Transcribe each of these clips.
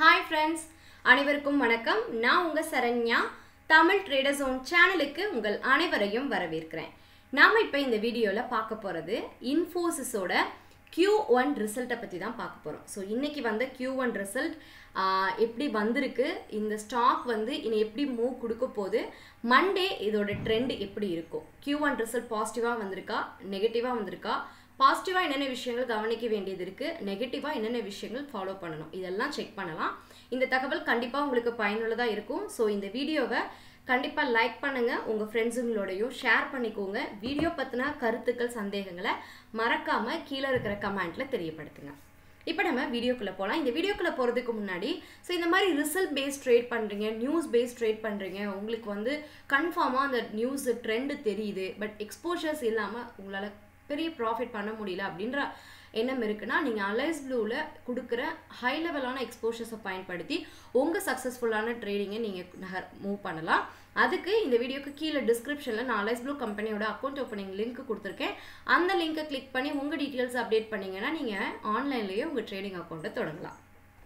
hi friends அனைவருக்கும் வணக்கம் நான் உங்கள் சரண்யா தமிழ் ட்ரேடர் ஜோன் சேனலுக்கு உங்கள் அனைவரையும் வரவேற்கிறேன் நாம் இப்போ இந்த வீடியோவில் பார்க்க போகிறது இன்ஃபோசிஸோட Q1 ஒன் ரிசல்ட்டை பற்றி தான் பார்க்க போகிறோம் ஸோ இன்றைக்கி வந்த Q1 ஒன் ரிசல்ட் எப்படி வந்திருக்கு இந்த ஸ்டாக் வந்து இனி எப்படி மூவ் கொடுக்க போகுது மண்டே இதோட ட்ரெண்ட் எப்படி இருக்கும் Q1 ஒன் ரிசல்ட் பாசிட்டிவாக வந்திருக்கா நெகட்டிவாக வந்திருக்கா பாசிட்டிவாக என்னென்ன விஷயங்கள் கவனிக்க வேண்டியது இருக்குது நெகட்டிவாக என்னென்ன விஷயங்கள் ஃபாலோ பண்ணணும் இதெல்லாம் செக் பண்ணலாம் இந்த தகவல் கண்டிப்பாக உங்களுக்கு பயனுள்ளதாக இருக்கும் ஸோ இந்த வீடியோவை கண்டிப்பாக லைக் பண்ணுங்கள் உங்கள் ஃப்ரெண்ட்ஸுங்களோடையும் ஷேர் பண்ணிக்கோங்க வீடியோ பற்றின கருத்துக்கள் சந்தேகங்களை மறக்காமல் கீழே இருக்கிற கமெண்ட்டில் தெரியப்படுத்துங்க இப்போ நம்ம வீடியோக்குள்ளே போகலாம் இந்த வீடியோக்குள்ளே போகிறதுக்கு முன்னாடி ஸோ இந்த மாதிரி ரிசல்ட் பேஸ் ட்ரேட் பண்ணுறீங்க நியூஸ் பேஸ் ட்ரேட் பண்ணுறீங்க உங்களுக்கு வந்து கன்ஃபார்மாக அந்த நியூஸ் ட்ரெண்டு தெரியுது பட் எக்ஸ்போஷர்ஸ் இல்லாமல் உங்களால் பெரிய ப்ராஃபிட் பண்ண முடியல அப்படின்ற எண்ணம் இருக்குன்னா நீங்கள் அலைஸ் ப்ளூவில் கொடுக்குற ஹை லெவலான எக்ஸ்போஷர்ஸை பயன்படுத்தி உங்கள் சக்ஸஸ்ஃபுல்லான ட்ரேடிங்கை நீங்கள் நகர் மூவ் பண்ணலாம் அதுக்கு இந்த வீடியோக்கு கீழே டிஸ்கிரிப்ஷனில் நான் அலைஸ் ப்ளூ கம்பெனியோட அக்கௌண்ட் ஓப்பனிங் லிங்க் கொடுத்துருக்கேன் அந்த லிங்க்கை கிளிக் பண்ணி உங்கள் டீட்டெயில்ஸ் அப்டேட் பண்ணிங்கன்னா நீங்கள் ஆன்லைன்லேயே உங்கள் ட்ரேடிங் அக்கௌண்ட்டை தொடங்கலாம்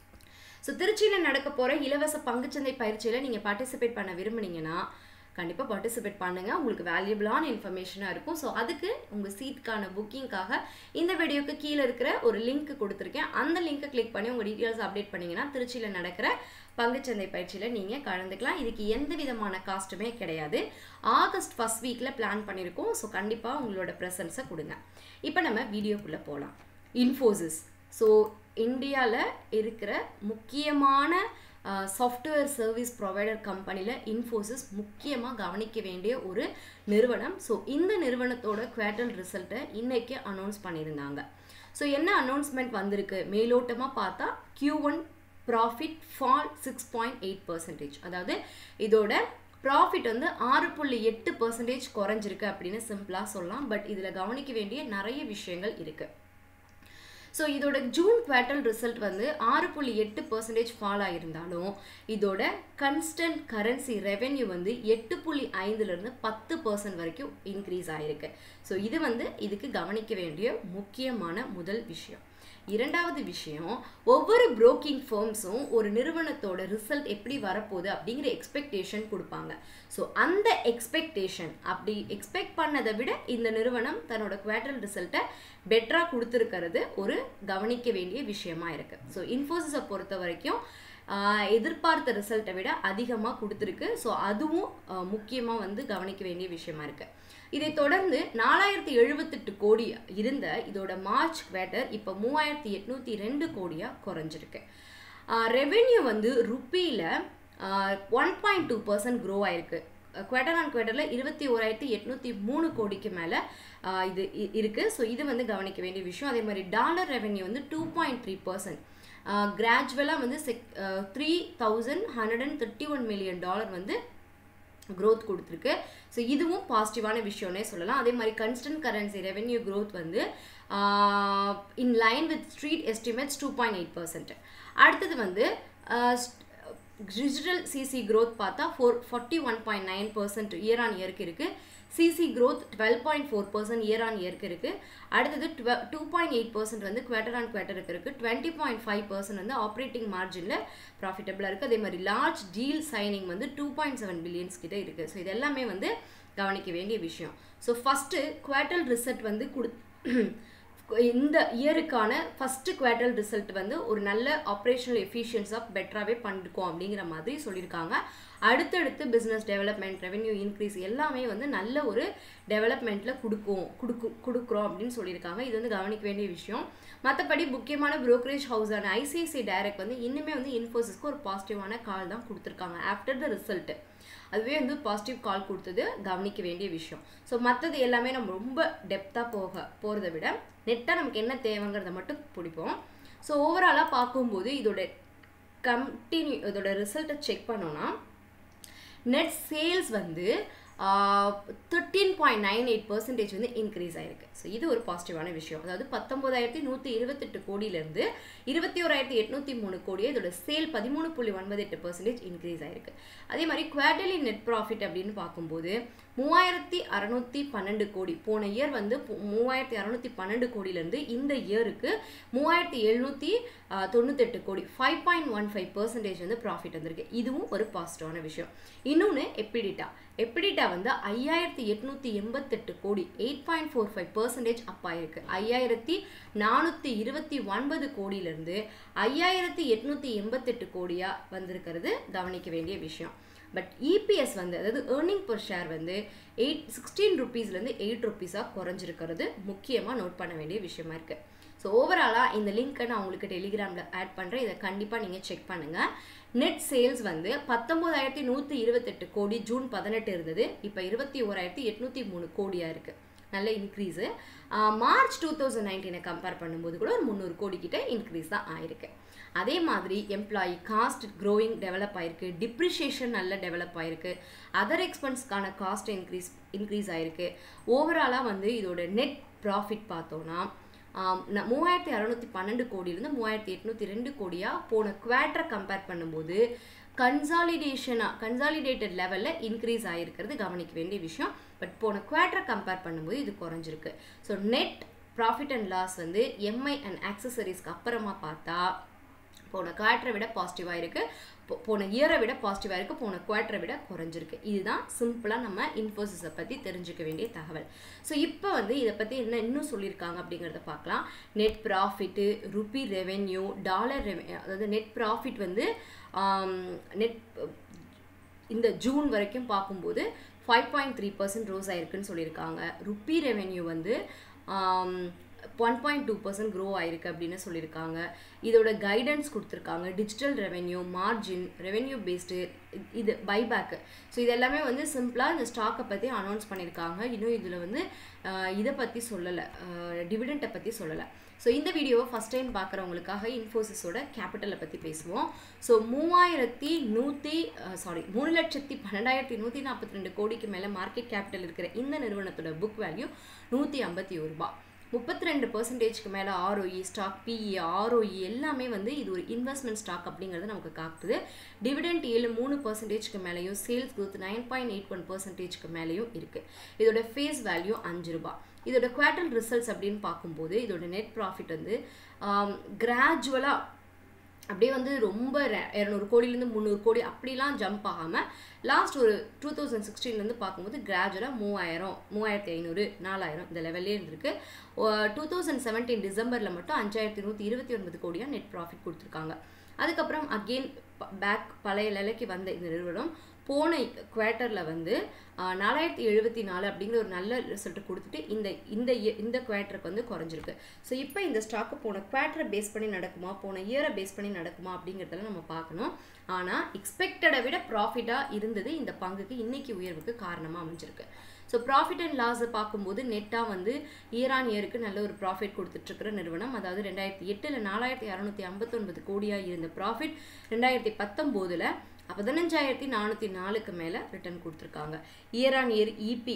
ஸோ திருச்சியில் நடக்க போகிற இலவச பங்குச்சந்தை பயிற்சியில் நீங்கள் பார்ட்டிசிபேட் பண்ண விரும்புனீங்கன்னா கண்டிப்பாக பார்ட்டிசிபேட் பண்ணுங்கள் உங்களுக்கு வேல்யூபிளான இன்ஃபர்மேஷனாக இருக்கும் ஸோ அதுக்கு உங்கள் சீட்கான புக்கிங்காக இந்த வீடியோக்கு கீழே இருக்கிற ஒரு லிங்க் கொடுத்துருக்கேன் அந்த லிங்க்கை கிளிக் பண்ணி உங்கள் டீட்டெயில்ஸ் அப்டேட் பண்ணிங்கன்னா திருச்சியில் நடக்கிற பங்குச்சந்தை பயிற்சியில் நீங்கள் கலந்துக்கலாம் இதுக்கு எந்த விதமான காஸ்ட்டுமே கிடையாது ஆகஸ்ட் ஃபஸ்ட் வீக்கில் பிளான் பண்ணியிருக்கோம் ஸோ கண்டிப்பாக உங்களோட ப்ரெசன்ஸை கொடுங்க இப்போ நம்ம வீடியோக்குள்ளே போகலாம் இன்ஃபோசிஸ் ஸோ இந்தியாவில் இருக்கிற முக்கியமான சாஃப்ட்வேர் சர்வீஸ் ப்ரொவைடர் கம்பெனியில் இன்ஃபோசிஸ் முக்கியமாக கவனிக்க வேண்டிய ஒரு நிறுவனம் ஸோ இந்த நிறுவனத்தோட குவார்டல் ரிசல்ட்டை இன்றைக்கி அனௌன்ஸ் பண்ணியிருந்தாங்க ஸோ என்ன அனௌன்ஸ்மெண்ட் வந்திருக்கு மேலோட்டமாக பார்த்தா Q1 one profit fall six point eight percentage அதாவது இதோட ப்ராஃபிட் வந்து ஆறு புள்ளி எட்டு பர்சன்டேஜ் குறைஞ்சிருக்கு அப்படின்னு சிம்பிளாக சொல்லலாம் பட் இதில் கவனிக்க வேண்டிய நிறைய விஷயங்கள் இருக்குது ஸோ இதோட ஜூன் குவார்டல் ரிசல்ட் வந்து ஆறு புள்ளி எட்டு பர்சன்டேஜ் ஃபால் ஆகியிருந்தாலும் இதோட கன்ஸ்டன்ட் கரன்சி ரெவென்யூ வந்து எட்டு புள்ளி ஐந்துலேருந்து பத்து பர்சன்ட் வரைக்கும் இன்க்ரீஸ் ஆகிருக்கு ஸோ இது வந்து இதுக்கு கவனிக்க வேண்டிய முக்கியமான முதல் விஷயம் இரண்டாவது விஷயம் ஒவ்வொரு புரோக்கிங் ஃபேர்ம்ஸும் ஒரு நிறுவனத்தோட ரிசல்ட் எப்படி வரப்போகுது அப்படிங்கிற எக்ஸ்பெக்டேஷன் கொடுப்பாங்க ஸோ அந்த எக்ஸ்பெக்டேஷன் அப்படி எக்ஸ்பெக்ட் பண்ணதை விட இந்த நிறுவனம் தன்னோட குவார்டல் ரிசல்ட்டை பெட்டராக கொடுத்துருக்கிறது ஒரு கவனிக்க வேண்டிய விஷயமா இருக்குது ஸோ இன்ஃபோசிஸை பொறுத்த வரைக்கும் எதிர்பார்த்த ரிசல்ட்டை விட அதிகமாக கொடுத்துருக்கு ஸோ அதுவும் முக்கியமாக வந்து கவனிக்க வேண்டிய விஷயமா இருக்குது இதை தொடர்ந்து நாலாயிரத்தி எழுபத்தெட்டு கோடி இருந்த இதோட மார்ச் குவார்ட்டர் இப்போ மூவாயிரத்தி எட்நூற்றி ரெண்டு கோடியாக குறைஞ்சிருக்கு ரெவென்யூ வந்து ருப்பியில் one point two percent grow ஆயிருக்கு குவார்டர் ஆன் குவார்ட்டரில் இருபத்தி ஓராயிரத்தி எட்நூற்றி மூணு கோடிக்கு மேலே இது இருக்குது ஸோ இது வந்து கவனிக்க வேண்டிய விஷயம் அதே மாதிரி டாலர் ரெவென்யூ வந்து டூ பாயிண்ட் த்ரீ பர்சன்ட் கிராஜுவலாக வந்து check three thousand hundred and thirty one million dollar வந்து க்ரோத் கொடுத்துருக்கு ஸோ இதுவும் பாசிட்டிவான விஷயம்னே சொல்லலாம் அதே மாதிரி கன்ஸ்டன்ட் கரன்சி ரெவென்யூ க்ரோத் வந்து in line with street estimates two point eight percent அடுத்தது வந்து டிஜிட்டல் சிசி க்ரோத் பார்த்தா four forty one point nine percent year on இயருக்கு இருக்குது CC growth twelve point four percent year on இயருக்கு இருக்குது அடுத்தது டுவெ டூ பாயிண்ட் எயிட் பர்சன்ட் வந்து குவார்டர் ஆன் குவார்ட்டருக்கு இருக்குது டுவெண்ட்டி பாயிண்ட் ஃபைவ் பர்சன்ட் வந்து ஆப்ரேட்டிங் மார்ஜினில் ப்ராஃபிட்டபிளாக இருக்குது அதே மாதிரி லார்ஜ் டீல் சைனிங் வந்து டூ பாயிண்ட் செவன் பில்லியன்ஸ் கிட்ட இருக்குது ஸோ இது எல்லாமே வந்து கவனிக்க வேண்டிய விஷயம் ஸோ ஃபஸ்ட்டு குவார்டல் ரிசல்ட் வந்து கொடு இந்த இயருக்கான ஃபஸ்ட்டு குவார்டல் ரிசல்ட் வந்து ஒரு நல்ல ஆப்ரேஷனல் எஃபிஷியன்ஸாக பெட்டராகவே பண்ணிருக்கோம் அப்படிங்கிற மாதிரி சொல்லியிருக்காங்க அடுத்தடுத்து பிஸ்னஸ் டெவலப்மெண்ட் ரெவென்யூ இன்க்ரீஸ் எல்லாமே வந்து நல்ல ஒரு டெவலப்மெண்ட்டில் கொடுக்கும் கொடுக்கும் கொடுக்குறோம் அப்படின்னு சொல்லியிருக்காங்க இது வந்து கவனிக்க வேண்டிய விஷயம் மற்றபடி முக்கியமான ப்ரோக்கரேஜ் ஹவுஸான ஐசிஐசிஐ டைரக்ட் வந்து இன்னுமே வந்து இன்ஃபோசிஸ்க்கு ஒரு பாசிட்டிவான கால் தான் கொடுத்துருக்காங்க ஆஃப்டர் த ரிசல்ட்டு அதுவே வந்து பாசிட்டிவ் கால் கொடுத்தது கவனிக்க வேண்டிய விஷயம் ஸோ மற்றது எல்லாமே நம்ம ரொம்ப டெப்த்தாக போக போகிறத விட நெட்டாக நமக்கு என்ன தேவைங்கிறத மட்டும் பிடிப்போம் ஸோ ஓவராலாக பார்க்கும்போது இதோட கண்டினியூ இதோட ரிசல்ட்டை செக் பண்ணோன்னா நெட் சேல்ஸ் வந்து thirteen point nine eight percentage வந்து இன்க்ரீஸ் ஆயிருக்கு ஸோ இது ஒரு பாசிட்டிவான விஷயம் அதாவது பத்தொம்போதாயிரத்தி நூற்றி இருபத்தெட்டு கோடியிலேருந்து இருபத்தி ஓராயிரத்தி எட்நூற்றி மூணு கோடியே இதோட சேல் பதிமூணு புள்ளி ஒன்பது எட்டு பர்சன்டேஜ் இன்க்ரீஸ் ஆயிருக்கு அதே மாதிரி குவார்டர்லி நெட் ப்ராஃபிட் அப்படின்னு பார்க்கும்போது மூவாயிரத்தி அறநூற்றி பன்னெண்டு கோடி போன இயர் வந்து மூவாயிரத்தி அறநூற்றி பன்னெண்டு கோடியிலேருந்து இந்த இயருக்கு மூவாயிரத்தி எழுநூற்றி தொண்ணூத்தெட்டு crore five point one five percentage வந்து ப்ராஃபிட் வந்திருக்கு இதுவும் ஒரு பாசிட்டிவான விஷயம் இன்னொன்று எப்பிடிட்டா எப்பிடிட்டா வந்து ஐயாயிரத்தி எட்நூற்றி எண்பத்தெட்டு crore eight point four five percentage up ஆயிருக்கு ஐயாயிரத்தி நானூற்றி இருபத்தி ஒன்பது கோடியிலேருந்து ஐயாயிரத்தி எட்நூற்றி எண்பத்தெட்டு கோடியாக வந்திருக்கிறது கவனிக்க வேண்டிய விஷயம் பட் இபிஎஸ் வந்து அதாவது ஏர்னிங் பர் ஷேர் வந்து எயிட் சிக்ஸ்டீன் ருபீஸ்லேருந்து எயிட் ருபீஸாக குறைஞ்சிருக்கிறது முக்கியமாக நோட் பண்ண வேண்டிய விஷயமா இருக்குது ஸோ ஓவராலாக இந்த லிங்க்கை நான் உங்களுக்கு டெலிகிராமில் ஆட் பண்ணுறேன் இதை கண்டிப்பாக நீங்கள் செக் பண்ணுங்கள் நெட் சேல்ஸ் வந்து பத்தொம்போதாயிரத்தி நூற்றி இருபத்தெட்டு கோடி ஜூன் பதினெட்டு இருந்தது இப்போ இருபத்தி ஓராயிரத்தி எட்நூற்றி மூணு கோடியாக இருக்குது நல்ல இன்க்ரீஸு மார்ச் டூ தௌசண்ட் நைன்டீனை கம்பேர் பண்ணும்போது கூட ஒரு முந்நூறு கோடி கிட்ட இன்க்ரீஸ் தான் ஆயிருக்கு அதே மாதிரி எம்ப்ளாயி காஸ்ட் க்ரோயிங் டெவலப் ஆயிருக்கு டிப்ரிஷியேஷன் நல்ல டெவலப் ஆயிருக்கு அதர் எக்ஸ்பென்ஸ்க்கான காஸ்ட் இன்க்ரீஸ் இன்க்ரீஸ் ஆயிருக்கு ஓவராலாக வந்து இதோட நெட் ப்ராஃபிட் பார்த்தோன்னா மூவாயிரத்தி அறநூற்றி பன்னெண்டு கோடியிலேருந்து மூவாயிரத்தி எட்நூற்றி ரெண்டு கோடியாக போன குவார்ட்டரை கம்பேர் பண்ணும்போது கன்சாலிடேஷனாக கன்சாலிடேட்டட் லெவலில் இன்க்ரீஸ் ஆகிருக்கிறது கவனிக்க வேண்டிய விஷயம் பட் போன குவார்ட்டரை கம்பேர் பண்ணும்போது இது குறைஞ்சிருக்கு so net profit and loss வந்து எம்ஐ அண்ட் ஆக்சசரிஸ்க்கு அப்புறமா பார்த்தா போன குவார்ட்டரை விட பாசிட்டிவாக இருக்குது போன இயரை விட பாசிட்டிவாக இருக்குது போன குவார்ட்டரை விட குறைஞ்சிருக்கு இதுதான் சிம்பிளாக நம்ம இன்ஃபோசிஸை பற்றி தெரிஞ்சுக்க வேண்டிய தகவல் ஸோ இப்போ வந்து இதை பற்றி என்ன இன்னும் சொல்லியிருக்காங்க அப்படிங்கிறத பார்க்கலாம் net profit rupee revenue dollar ரெவெ அதாவது நெட் ப்ராஃபிட் வந்து நெட் இந்த ஜூன் வரைக்கும் பார்க்கும்போது five point three percent rose ஆயிருக்குன்னு சொல்லியிருக்காங்க ருப்பி ரெவென்யூ வந்து one point two percent grow ஆயிருக்கு அப்படின்னு சொல்லியிருக்காங்க இதோட கைடன்ஸ் கொடுத்துருக்காங்க digital revenue margin revenue based இது பைபேக்கு ஸோ இது எல்லாமே வந்து சிம்பிளாக இந்த ஸ்டாக்கை பற்றி அனௌன்ஸ் பண்ணியிருக்காங்க இன்னும் இதில் வந்து இதை பற்றி சொல்லலை டிவிடெண்ட்டை பற்றி சொல்லலை ஸோ இந்த வீடியோவை ஃபஸ்ட் டைம் பார்க்குறவங்களுக்காக இன்ஃபோசிஸோட கேபிட்டலை பற்றி பேசுவோம் ஸோ மூவாயிரத்தி நூற்றி சாரி மூணு லட்சத்தி பன்னெண்டாயிரத்தி நூற்றி நாற்பத்தி ரெண்டு கோடிக்கு மேலே மார்க்கெட் கேபிட்டல் இருக்கிற இந்த நிறுவனத்தோட புக் வேல்யூ நூற்றி ஐம்பத்தி ஒரு ரூபா முப்பத்தி ரெண்டு பர்சன்டேஜ்க்கு மேலே ஆர்ஓஇ ஸ்டாக் பிஇ ஆர்ஓஇ எல்லாமே வந்து இது ஒரு இன்வெஸ்ட்மெண்ட் ஸ்டாக் அப்படிங்கிறது நமக்கு காட்டுது டிவிடெண்ட் ஏழு மூணு பர்சன்டேஜ்க்கு மேலேயும் sales growth nine point eight one பர்சன்டேஜ்க்கு மேலேயும் இருக்குது இதோட ஃபேஸ் வேல்யூ அஞ்சு ரூபா இதோட குவார்டல் ரிசல்ட்ஸ் அப்படின்னு பார்க்கும்போது இதோட நெட் ப்ராஃபிட் வந்து கிராஜுவலாக அப்படியே வந்து ரொம்ப இரநூறு கோடியிலேருந்து முந்நூறு கோடி அப்படிலாம் ஜம்ப் ஆகாமல் லாஸ்ட் ஒரு டூ தௌசண்ட் சிக்ஸ்டீன்லேருந்து பார்க்கும்போது கிராஜுவலாக மூவாயிரம் மூவாயிரத்தி ஐநூறு நாலாயிரம் இந்த லெவல்லே இருந்திருக்கு டூ தௌசண்ட் செவன்டீன் டிசம்பரில் மட்டும் அஞ்சாயிரத்தி நூற்றி இருபத்தி ஒன்பது கோடியாக நெட் ப்ராஃபிட் கொடுத்துருக்காங்க அதுக்கப்புறம் அகெயின் பேக் பழைய நிலைக்கு வந்த இந்த நிறுவனம் போன குவார்ட்டரில் வந்து நாலாயிரத்தி எழுபத்தி நாலு அப்படிங்கிற ஒரு நல்ல ரிசல்ட் கொடுத்துட்டு இந்த இந்த இந்த குவார்ட்டருக்கு வந்து குறைஞ்சிருக்கு ஸோ இப்போ இந்த ஸ்டாக்கு போன குவார்ட்டரை பேஸ் பண்ணி நடக்குமா போன இயரை பேஸ் பண்ணி நடக்குமா அப்படிங்கிறதெல்லாம் நம்ம பார்க்கணும் ஆனால் எக்ஸ்பெக்டடை விட ப்ராஃபிட்டாக இருந்தது இந்த பங்குக்கு இன்னைக்கு உயர்வுக்கு காரணமாக அமைஞ்சிருக்கு ஸோ ப்ராஃபிட் அண்ட் லாஸை பார்க்கும்போது நெட்டாக வந்து இயர் ஆன் இயருக்கு நல்ல ஒரு ப்ராஃபிட் கொடுத்துட்ருக்கிற நிறுவனம் அதாவது ரெண்டாயிரத்தி எட்டில் நாலாயிரத்தி அறநூற்றி ஐம்பத்தொன்பது கோடியாக இருந்த ப்ராஃபிட் ரெண்டாயிரத்தி பத்தொம்போதில் பதினஞ்சாயிரத்தி நானூற்றி நாலுக்கு மேலே ரிட்டர்ன் கொடுத்துருக்காங்க இயர் ஆன் இயர் இபி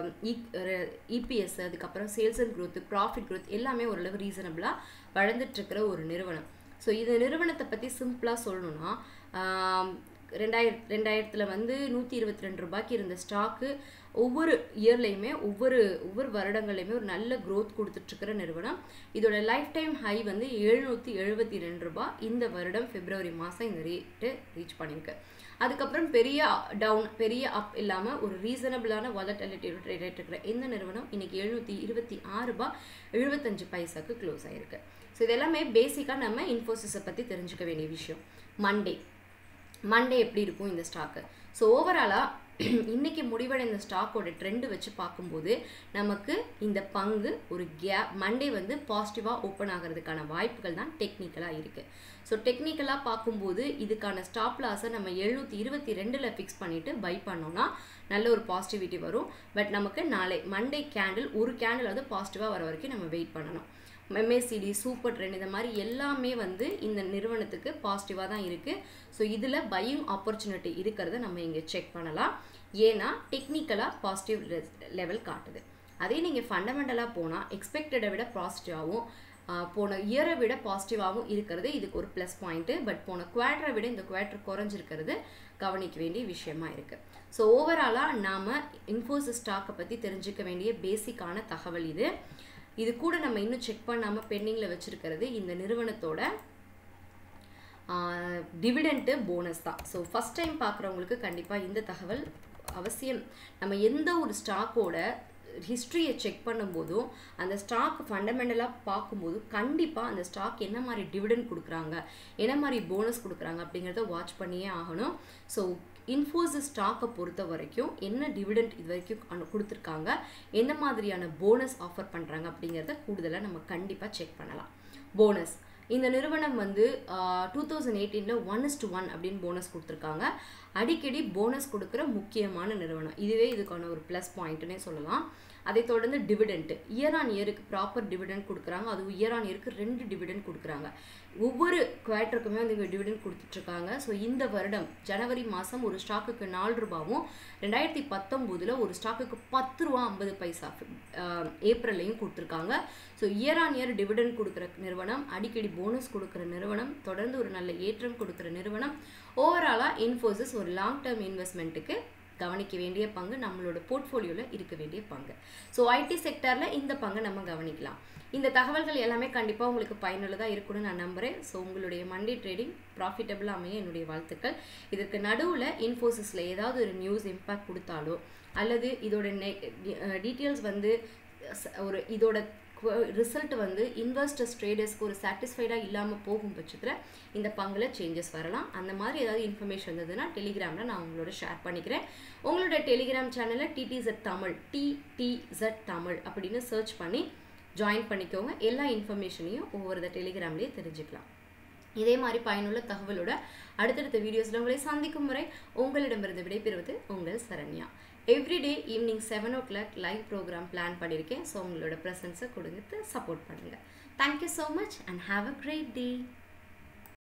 இபிஎஸ் அதுக்கப்புறம் sales and growth profit growth எல்லாமே ஓரளவு ரீசனபிளாக வளர்ந்துட்டுருக்கிற ஒரு நிறுவனம் ஸோ இந்த நிறுவனத்தை பற்றி சிம்பிளாக சொல்லணும்னா ரெண்டாயிரத் ரெண்டாயிரத்தில் வந்து நூற்றி இருபத்தி ரெண்டு ரூபாய்க்கு இருந்த ஸ்டாக்கு ஒவ்வொரு இயர்லையுமே ஒவ்வொரு ஒவ்வொரு வருடங்கள்லையுமே ஒரு நல்ல க்ரோத் கொடுத்துட்ருக்கிற நிறுவனம் இதோட லைஃப் டைம் ஹை வந்து எழுநூற்றி எழுபத்தி ரெண்டு ரூபாய் இந்த வருடம் பிப்ரவரி மாதம் இந்த ரேட்டு ரீச் பண்ணியிருக்கு அதுக்கப்புறம் பெரிய டவுன் பெரிய அப் இல்லாமல் ஒரு ரீசனபிளான வாலட்டிலிட்டி ரேட் இருக்கிற இந்த நிறுவனம் இன்னைக்கு எழுநூற்றி இருபத்தி ஆறு ரூபாய் எழுபத்தஞ்சு பைசாக்கு க்ளோஸ் ஆயிருக்கு ஸோ இது எல்லாமே பேசிக்காக நம்ம இன்ஃபோசிஸை பற்றி தெரிஞ்சுக்க வேண்டிய விஷயம் மண்டே மண்டே எப்படி இருக்கும் இந்த ஸ்டாக்கு ஸோ ஓவராலாக இன்றைக்கி முடிவடைந்த ஸ்டாக்கோட ட்ரெண்டு வச்சு பார்க்கும்போது நமக்கு இந்த பங்கு ஒரு கேப் மண்டே வந்து பாசிட்டிவாக ஓப்பன் ஆகிறதுக்கான வாய்ப்புகள் தான் டெக்னிக்கலாக இருக்குது ஸோ டெக்னிக்கலாக பார்க்கும்போது இதுக்கான ஸ்டாப் லாஸை நம்ம எழுநூற்றி இருபத்தி ரெண்டில் ஃபிக்ஸ் பண்ணிவிட்டு பை பண்ணோம்னா நல்ல ஒரு பாசிட்டிவிட்டி வரும் பட் நமக்கு நாளை மண்டே கேண்டில் ஒரு கேண்டில் வந்து பாசிட்டிவாக வர வரைக்கும் நம்ம வெயிட் பண்ணணும் எம்ஏசிடி சூப்பர் ட்ரெண்ட் இந்த மாதிரி எல்லாமே வந்து இந்த நிறுவனத்துக்கு பாசிட்டிவாக தான் இருக்குது ஸோ இதில் பையிங் ஆப்பர்ச்சுனிட்டி இருக்கிறத நம்ம இங்கே செக் பண்ணலாம் ஏன்னா டெக்னிக்கலாக பாசிட்டிவ் லெவல் காட்டுது அதே நீங்கள் ஃபண்டமெண்டலாக போனால் எக்ஸ்பெக்டடை விட பாசிட்டிவாகவும் போன இயரை விட பாசிட்டிவாகவும் இருக்கிறது இதுக்கு ஒரு ப்ளஸ் பாயிண்ட்டு பட் போன குவார்டரை விட இந்த குவார்டர் குறைஞ்சிருக்கிறது கவனிக்க வேண்டிய விஷயமா இருக்குது ஸோ ஓவராலாக நாம் இன்ஃபோசிஸ் ஸ்டாக்கை பற்றி தெரிஞ்சுக்க வேண்டிய பேசிக்கான தகவல் இது இது கூட நம்ம இன்னும் செக் பண்ணாமல் பெண்டிங்கில் வச்சுருக்கிறது இந்த நிறுவனத்தோட டிவிடெண்ட்டு போனஸ் தான் ஸோ ஃபஸ்ட் டைம் பார்க்குறவங்களுக்கு கண்டிப்பாக இந்த தகவல் அவசியம் நம்ம எந்த ஒரு ஸ்டாக்கோட ஹிஸ்ட்ரியை செக் பண்ணும்போதும் அந்த ஸ்டாக் ஃபண்டமெண்டலாக பார்க்கும்போது கண்டிப்பாக அந்த ஸ்டாக் என்ன மாதிரி டிவிடெண்ட் கொடுக்குறாங்க என்ன மாதிரி போனஸ் கொடுக்குறாங்க அப்படிங்கிறத வாட்ச் பண்ணியே ஆகணும் ஸோ இன்ஃபோசிஸ் ஸ்டாக்கை பொறுத்த வரைக்கும் என்ன டிவிடெண்ட் இது வரைக்கும் கொடுத்துருக்காங்க எந்த மாதிரியான போனஸ் ஆஃபர் பண்ணுறாங்க அப்படிங்கிறத கூடுதலாக நம்ம கண்டிப்பாக செக் பண்ணலாம் போனஸ் இந்த நிறுவனம் வந்து டூ தௌசண்ட் எயிட்டீனில் ஒன் இஸ் டு ஒன் அப்படின்னு போனஸ் கொடுத்துருக்காங்க அடிக்கடி போனஸ் கொடுக்குற முக்கியமான நிறுவனம் இதுவே இதுக்கான ஒரு ப்ளஸ் பாயிண்ட்டுனே சொல்லலாம் அதை தொடர்ந்து டிவிடெண்ட் இயர் ஆன் இயருக்கு ப்ராப்பர் டிவிடெண்ட் கொடுக்குறாங்க அதுவும் இயர் ஆன் இயருக்கு ரெண்டு டிவிடெண்ட் கொடுக்குறாங்க ஒவ்வொரு குவார்ட்டருக்குமே வந்து இங்கே டிவிடெண்ட் கொடுத்துட்ருக்காங்க ஸோ இந்த வருடம் ஜனவரி மாதம் ஒரு ஸ்டாக்குக்கு நாலு ரூபாவும் ரெண்டாயிரத்தி பத்தொம்போதில் ஒரு ஸ்டாக்குக்கு பத்து ரூபா ஐம்பது பைசா ஏப்ரல்லையும் கொடுத்துருக்காங்க so year on year dividend கொடுக்குற நிறுவனம் அடிக்கடி போனஸ் கொடுக்குற நிறுவனம் தொடர்ந்து ஒரு நல்ல ஏற்றம் கொடுக்குற நிறுவனம் ஓவராலாக இன்ஃபோசிஸ் ஒரு லாங் டேர்ம் இன்வெஸ்ட்மெண்ட்டுக்கு கவனிக்க வேண்டிய பங்கு நம்மளோட போர்ட்ஃபோலியோவில் இருக்க வேண்டிய பங்கு ஸோ ஐடி செக்டரில் இந்த பங்கை நம்ம கவனிக்கலாம் இந்த தகவல்கள் எல்லாமே கண்டிப்பாக உங்களுக்கு பயனுள்ளதாக இருக்கும்னு நான் நம்புகிறேன் ஸோ உங்களுடைய மண்டே ட்ரேடிங் ப்ராஃபிட்டபிளாக அமைய என்னுடைய வாழ்த்துக்கள் இதற்கு நடுவில் இன்ஃபோசிஸில் ஏதாவது ஒரு நியூஸ் இம்பேக்ட் கொடுத்தாலோ அல்லது இதோட நெ டீட்டெயில்ஸ் வந்து ஒரு இதோட ரிசல்ட் வந்து இன்வெஸ்டர்ஸ் ட்ரேடர்ஸ்க்கு ஒரு சாட்டிஸ்ஃபைடாக இல்லாமல் போகும் பட்சத்தில் இந்த பங்கில் சேஞ்சஸ் வரலாம் அந்த மாதிரி ஏதாவது இன்ஃபர்மேஷன் இருந்ததுன்னா டெலிகிராமில் நான் உங்களோட ஷேர் பண்ணிக்கிறேன் உங்களோட டெலிகிராம் சேனலில் டிடிசெட் தமிழ் டிடிசெட் தமிழ் அப்படின்னு சர்ச் பண்ணி ஜாயின் பண்ணிக்கோங்க எல்லா இன்ஃபர்மேஷனையும் ஒவ்வொரு டெலிகிராம்லேயே தெரிஞ்சுக்கலாம் இதே மாதிரி பயனுள்ள தகவலோட அடுத்தடுத்த வீடியோஸில் உங்களை சந்திக்கும் முறை உங்களிடமிருந்து விடைபெறுவது உங்கள் Saranya everyday evening seven o'clock live programme plan பண்ணியிருக்கேன் ஸோ உங்களோட ப்ரெசன்ஸை கொடுத்து சப்போர்ட் பண்ணுங்கள் thank you so much and have a great day